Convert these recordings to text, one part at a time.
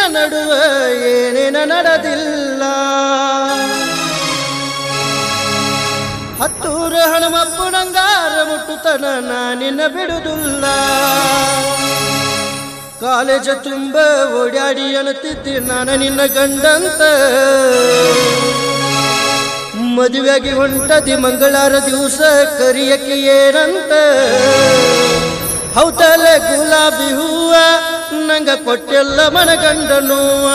ನಡುವೆ ಏನೇನ ನಡೆದಿಲ್ಲ ಹತ್ತೂರು ಹನುಮಪ್ಪನಂಗಾರ ಮುಟ್ಟುತನ ನಾನಿನ್ನ ಬಿಡುದಿಲ್ಲ ಕಾಲೇಜ ತುಂಬ ಓಡಾಡಿ ಅಣುತ್ತಿದ್ದೆ ನಾನು ನಿನ್ನ ಗಂಡಂತ ಮದುವೆಗೆ ಹೊಂಟದಿ ಮಂಗಳಾರ ದಿವಸ ಕರಿಯಕ್ಕೆ ಏನಂತ ಹೌದಲ್ಲ ಗುಲಾಬಿ ಹೂವ ನಂಗ ಕೊಟ್ಟೆಲ್ಲ ಮನಗಂಡ ನೋವ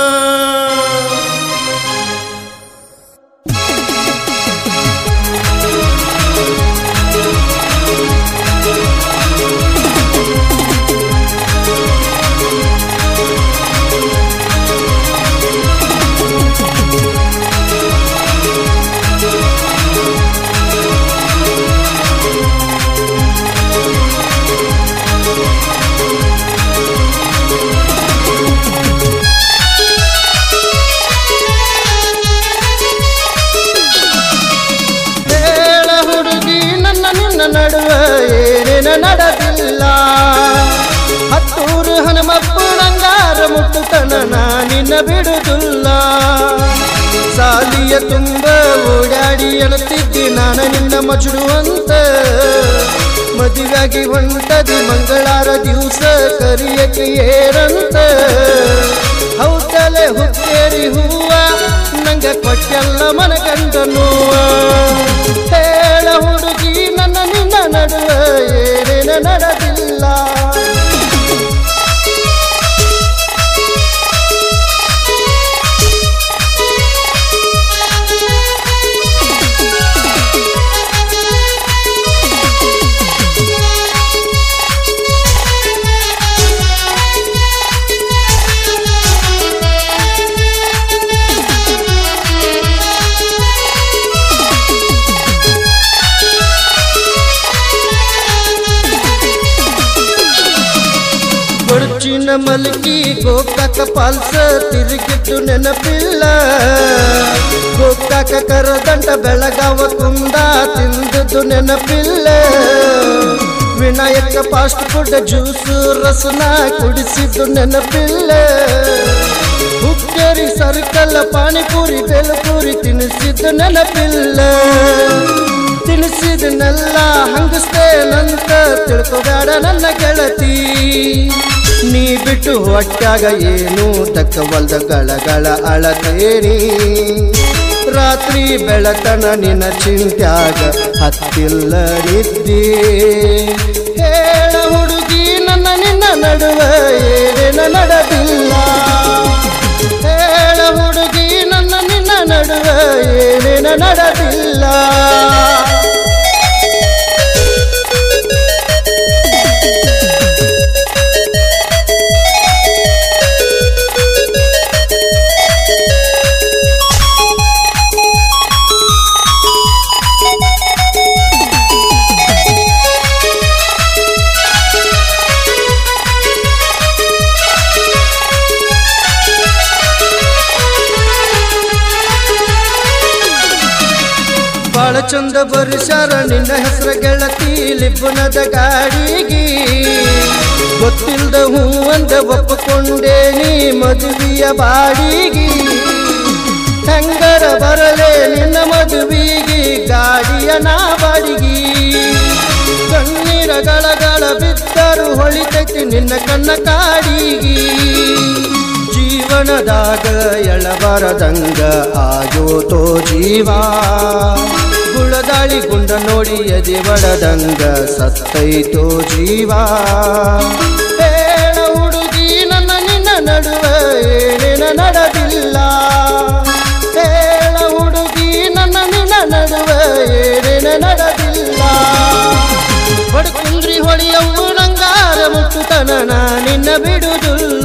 ಹೇಳ ಹುಡುಗಿ ನನ್ನ ನಿನ್ನ ನಡುವೆ ಏನೇನ ನಡೆದಿಲ್ಲ ಹತ್ತೂರು ಹನುಮಪ್ಪನಂಗಾರ ಮುಟ್ಟುತನ ನಾನಿನ್ನ ಬಿಡುದಿಲ್ಲ ಸಾಲಿಯ ತುಂಬ ಓಡಾಡಿ ಅಳುತ್ತಿದ್ದಿ ನಾನು ನಿನ್ನ ಮಜುಡುವಂತ ಮದುವೆಯಾಗಿ ಹೊಂಟದಿ ಮಂಗಳಾರ ದಿವಸ ಕರಿಯಕ್ಕೆ ಏರಂತ ಹೌದಲೆ ಹುಕ್ಕೇರಿ ಹೂವ ನಂಗ ಕೊಟ್ಟೆಲ್ಲ ಮನಗಂಡ ನೋವ ಹೇಳ ಹುಡುಗಿ ನನ್ನ ನಿನ್ನ ನಡುವೆ ಏನೇನ ನಡೆದಿಲ್ಲ ಕೊಡ್ಚಿನ ಮಲ್ಕಿ ಗೋಕಾಕ ಪಾಲ್ಸ ತಿರುಗಿಟ್ಟು ನೆನಪಿಲ್ಲ ಗೋಕಾಕ ಕರದಂಡ ಬೆಳಗಾವ ಕುಂದ ತಿಂದದ್ದು ನೆನಪಿಲ್ಲ ವಿನಾಯಕ ಫಾಸ್ಟ್ ಫುಡ್ ಜ್ಯೂಸು ರಸನ ಕುಡಿಸಿದ್ದು ನೆನಪಿಲ್ಲ ಹುಕ್ಕೇರಿ ಸರ್ಕಲ್ ಪಾನಿಪುರಿ ಬೇಲಪುರಿ ತಿನ್ನಿಸಿದ್ದು ನೆನಪಿಲ್ಲ ತಿನ್ನಿಸಿದನ್ನೆಲ್ಲ ಹಂಗಸ್ತೇನಂತ ತಿಳ್ಕೊಬೇಡ ನನ್ನ ಗೆಳತಿ ನೀ ಬಿಟ್ಟು ಹೊಟ್ಟಾಗ ಏನು ತಕ್ಕವಲ್ದ ಗಳಗಳ ಅಳತೇರಿ ರಾತ್ರಿ ಬೆಳತನ ನಿನ್ನ ಚಿಂತ್ಯಾಗ ಹತ್ತಿಲ್ಲ ನಿದ್ದಿ ಹೇಳ ಹುಡುಗಿ ನನ್ನ ನಿನ್ನ ನಡುವೆ ಏನೇನ ನಡೆದಿಲ್ಲ ಹೇಳ ಹುಡುಗಿ ನನ್ನ ನಿನ್ನ ನಡುವೆ ಏನೇನ ನಡೆದಿಲ್ಲ ಬಾಳ ಚಂದ ಬರುಷಾರ ನಿನ್ನ ಹೆಸರ ಗೆಳತಿ ಲಿಬ್ಬುನದ ಗಾಡಿಗಿ ಗೊತ್ತಿಲ್ದ ಹೂ ಅಂದ ಒಪ್ಪಿಕೊಂಡೆ ನೀ ಮದುವೆಯ ಬಾಡಿಗಿ ಹೆಂಗರ ಬರಲೆ ನಿನ್ನ ಮದುವಿಗಿ ಗಾಡಿಯ ನಾ ಬಾಡಿಗಿ ಕಣ್ಣೀರ ಗಳಗಳ ಬಿದ್ದರು ಹೊಳಿತೈತಿ ನಿನ್ನ ಕಣ್ಣ ಕಾಡಿಗಿ ಜೀವನದಾಗ ಎಳಬರದಂಗ ಆಯೋತೋ ಜೀವ ಗುಳದಾಳಿ ಗುಂಡ ನೋಡಿ ಎದೆ ಬಡದಂಗ ಸತ್ತೈತೋ ಜೀವ ಹೇಳ ಹುಡುಗಿ ನನ್ನ ನಿನ್ನ ನಡುವೆ ಏನೇನ ನಡೆದಿಲ್ಲ ಹೇಳ ಹುಡುಗಿ ನನ್ನ ನಿನ್ನ ನಡುವೆ ಏನೇನ ನಡೆದಿಲ್ಲ ಬಡ್ಕುಂದ್ರಿ ಹೊಳಿಯವು ನಂಗಾರ ಮುಟ್ಟುತನ ನಾ ನಿನ್ನ ಬಿಡುದಿಲ್ಲ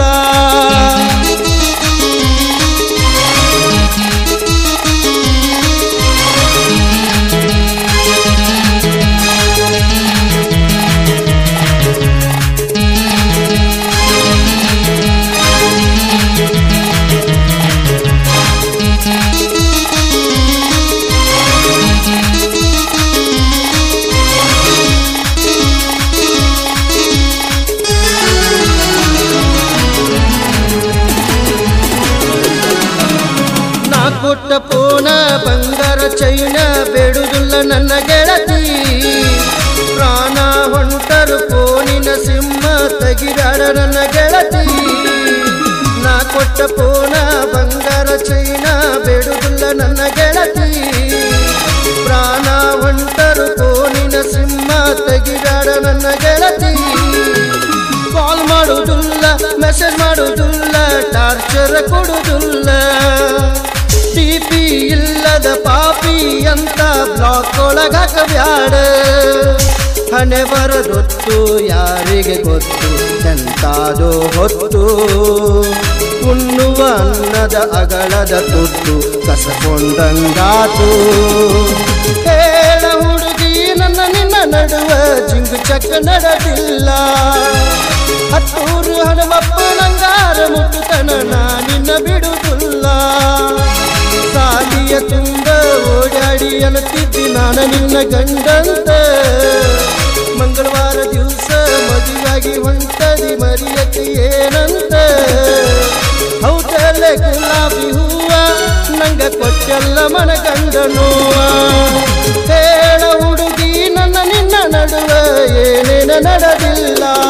ಕೊಟ್ಟ ಪೋನ ಬಂಗಾರ ಚೈನ ಬೇಡುದಿಲ್ಲ ನನ್ನ ಗೆಳತಿ ಪ್ರಾಣ ಹೊಂಟರು ಫೋನಿನ ಸಿಂಹ ತೆಗಿದಾಡ ನನ್ನ ಗೆಳತಿ ನಾ ಕೊಟ್ಟ ಪೋನ ಬಂಗಾರ ಚೈನ ಬೇಡುದಿಲ್ಲ ನನ್ನ ಗೆಳತಿ ಪ್ರಾಣ ಹೊಂಟರು ಫೋನಿನ ಸಿಂಹ ತೆಗಿದಾಡ ನನ್ನ ಗೆಳತಿ ಕಾಲ್ ಮಾಡುವುದಿಲ್ಲ ಮೆಸೇಜ್ ಮಾಡುವುದಿಲ್ಲ ಟಾರ್ಚರ್ ಕೊಡುವುದಿಲ್ಲ ಟಿಪಿ ಇಲ್ಲದ ಪಾಪಿ ಅಂತ ಬ್ಲಾಕ್ ಒಳಗಾಕ ಬ್ಯಾಡ ಹಣೆ ಬರದೊತ್ತು ಯಾರಿಗೆ ಗೊತ್ತು ಎಂತಾದೋ ಹೊತ್ತು ಉಣ್ಣುವ ಅನ್ನದ ಅಗಳದ ತುತ್ತು ಕಸಕೊಂಡಂಗಾತು ಹೇಳ ಹುಡುಗಿ ನನ್ನ ನಿನ್ನ ನಡುವ ಜಿಂಗು ಚಕ್ಕ ನಡೆದಿಲ್ಲ ಹತ್ತೂರು ಹನುಮಪ್ಪ ನಂಗಾರ ಮುಟ್ಟುತನ ನಾ ನಿನ್ನ ಬಿಡುವುದಿಲ್ಲ ಸಾಲಿಯ ತುಂಬ ಓಡಾಡಿ ಅನ್ನುತ್ತಿದ್ದಿ ನಾನು ನಿನ್ನ ಗಂಡಂತ ಮಂಗಳವಾರ ದಿವಸ ಮದುವಾಗಿ ಹೊಂಟದಿ ಮರಿಯಕ್ಕೆ ಏನಂತ ಹೌದಲ್ಲೇ ಗುಲಾಬಿ ಹೂವ ನಂಗ ಕೊಟ್ಟೆಲ್ಲ ಮನಗಂಡ ನೋವ ಹೇಳ ಹುಡುಗಿ ನನ್ನ ನಿನ್ನ ನಡುವ ಏನೇನ ನಡೆದಿಲ್ಲ